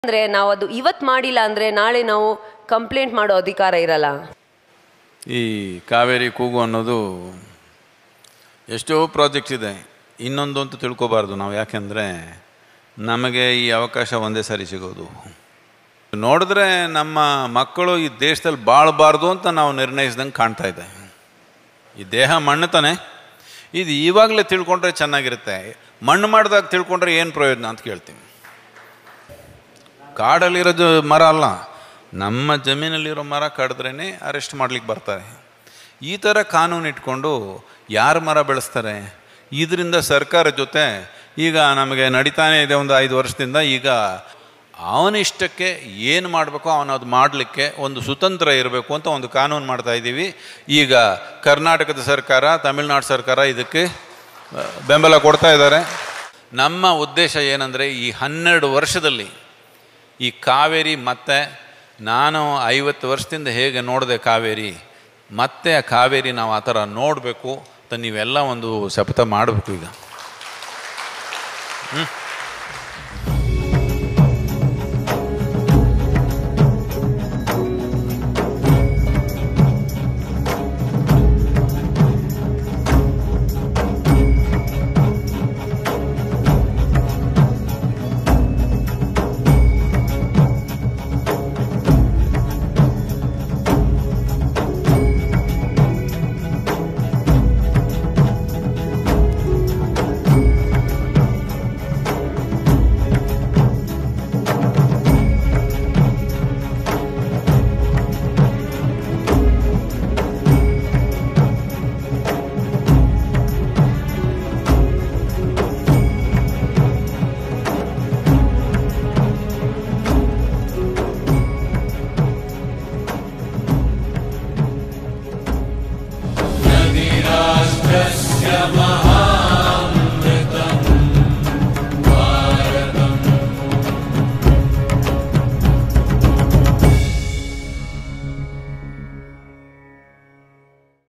ಅಂದರೆ ನಾವು ಅದು ಇವತ್ತು ಮಾಡಿಲ್ಲ ಅಂದರೆ ನಾಳೆ ನಾವು ಕಂಪ್ಲೇಂಟ್ ಮಾಡೋ ಅಧಿಕಾರ ಇರಲ್ಲ ಈ ಕಾವೇರಿ ಕೂಗು ಅನ್ನೋದು ಎಷ್ಟೋ ಪ್ರಾಜೆಕ್ಟ್ಸ್ ಇದೆ ಇನ್ನೊಂದು ಅಂತ ತಿಳ್ಕೊಬಾರ್ದು ನಾವು ಯಾಕೆಂದರೆ ನಮಗೆ ಈ ಅವಕಾಶ ಒಂದೇ ಸಾರಿ ಸಿಗೋದು ನೋಡಿದ್ರೆ ನಮ್ಮ ಮಕ್ಕಳು ಈ ದೇಶದಲ್ಲಿ ಬಾಳಬಾರ್ದು ಅಂತ ನಾವು ನಿರ್ಣಯಿಸ್ದಂಗೆ ಕಾಣ್ತಾ ಇದೆ ಈ ದೇಹ ಮಣ್ಣು ತಾನೆ ಇದು ಇವಾಗಲೇ ತಿಳ್ಕೊಂಡ್ರೆ ಚೆನ್ನಾಗಿರುತ್ತೆ ಮಣ್ಣು ಮಾಡಿದಾಗ ತಿಳ್ಕೊಂಡ್ರೆ ಏನು ಪ್ರಯೋಜನ ಅಂತ ಕೇಳ್ತೀನಿ ಕಾಡಲ್ಲಿರೋದು ಮರ ಅಲ್ಲ ನಮ್ಮ ಜಮೀನಲ್ಲಿರೋ ಮರ ಕಡಿದ್ರೇ ಅರೆಸ್ಟ್ ಮಾಡ್ಲಿಕ್ಕೆ ಬರ್ತಾರೆ ಈ ಥರ ಕಾನೂನು ಇಟ್ಕೊಂಡು ಯಾರು ಮರ ಬೆಳೆಸ್ತಾರೆ ಇದರಿಂದ ಸರ್ಕಾರ ಜೊತೆ ಈಗ ನಮಗೆ ನಡೀತಾನೆ ಇದೆ ಒಂದು ಐದು ವರ್ಷದಿಂದ ಈಗ ಅವನ ಇಷ್ಟಕ್ಕೆ ಏನು ಮಾಡಬೇಕೋ ಅವನು ಅದು ಮಾಡಲಿಕ್ಕೆ ಒಂದು ಸುತಂತ್ರ ಇರಬೇಕು ಅಂತ ಒಂದು ಕಾನೂನು ಮಾಡ್ತಾ ಇದ್ದೀವಿ ಈಗ ಕರ್ನಾಟಕದ ಸರ್ಕಾರ ತಮಿಳುನಾಡು ಸರ್ಕಾರ ಇದಕ್ಕೆ ಆ, ಬೆಂಬಲ ಕೊಡ್ತಾ ಇದ್ದಾರೆ ನಮ್ಮ ಉದ್ದೇಶ ಏನಂದರೆ ಈ ಹನ್ನೆರಡು ವರ್ಷದಲ್ಲಿ ಈ ಕಾವೇರಿ ಮತ್ತೆ ನಾನು ಐವತ್ತು ವರ್ಷದಿಂದ ಹೇಗೆ ನೋಡಿದೆ ಕಾವೇರಿ ಮತ್ತೆ ಆ ಕಾವೇರಿ ನಾವು ಆ ಥರ ನೋಡಬೇಕು ಅಂತ ನೀವೆಲ್ಲ ಒಂದು ಶಪಥ ಮಾಡಬೇಕು ಈಗ ಹ್ಞೂ